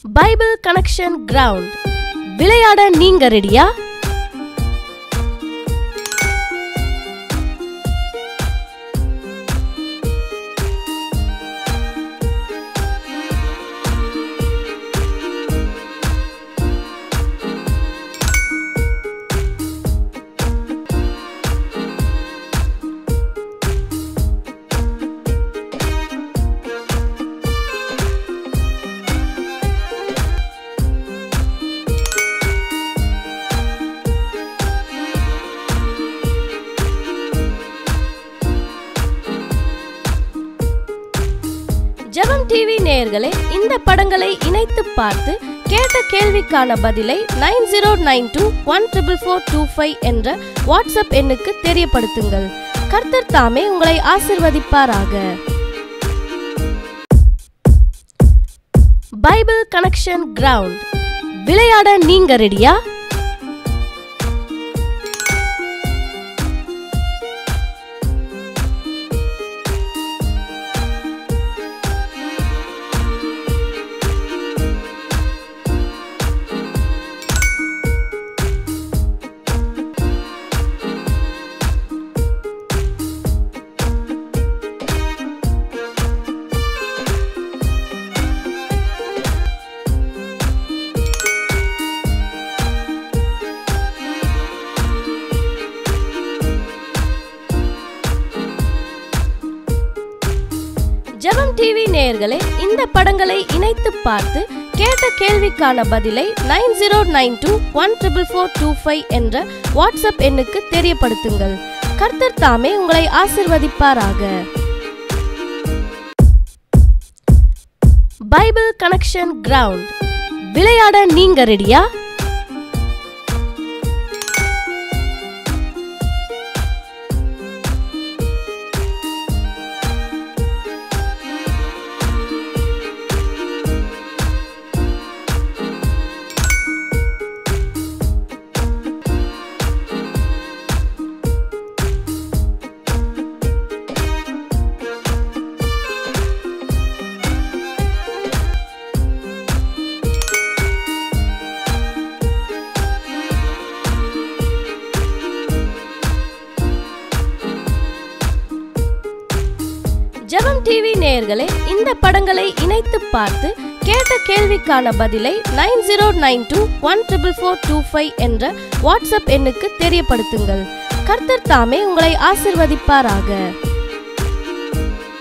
Bible connection ground விளையாட நீங்க ரெடியா ஜெபம் டிவி நேயர்களே இந்த படங்களை இணைத்து பார்த்து கேட்ட கேள்விக்கான பதிலை nine zero nine two one triple four two five என்ற வாட்ஸ்அப் எண்ணுக்கு தெரியப்படுத்துங்கள் கர்த்தர் தாமே உங்களை ஆசிர்வதிப்பாராக பைபிள் கனெக்ஷன் கிரவுண்ட் விளையாட நீங்க ரெடியா ஜெபம் டிவி நேயர்களே இந்த படங்களை இணைத்து பார்த்து கேட்ட கேள்விக்கான பதிலை nine zero nine two one triple four two five என்ற வாட்ஸ்அப் எண்ணுக்கு தெரியப்படுத்துங்கள் கர்த்தர் தாமே உங்களை ஆசிர்வதிப்பாராக பைபிள் கனெக்ஷன் கிரவுண்ட் விளையாட நீங்க ரெடியா ஜெபம் டிவி நேயர்களே இந்த படங்களை இணைத்து பார்த்து கேட்ட கேள்விக்கான பதிலை nine zero nine two one triple four two five என்ற வாட்ஸ்அப் எண்ணுக்கு தெரியப்படுத்துங்கள் கர்த்தர் தாமே உங்களை ஆசிர்வதிப்பாராக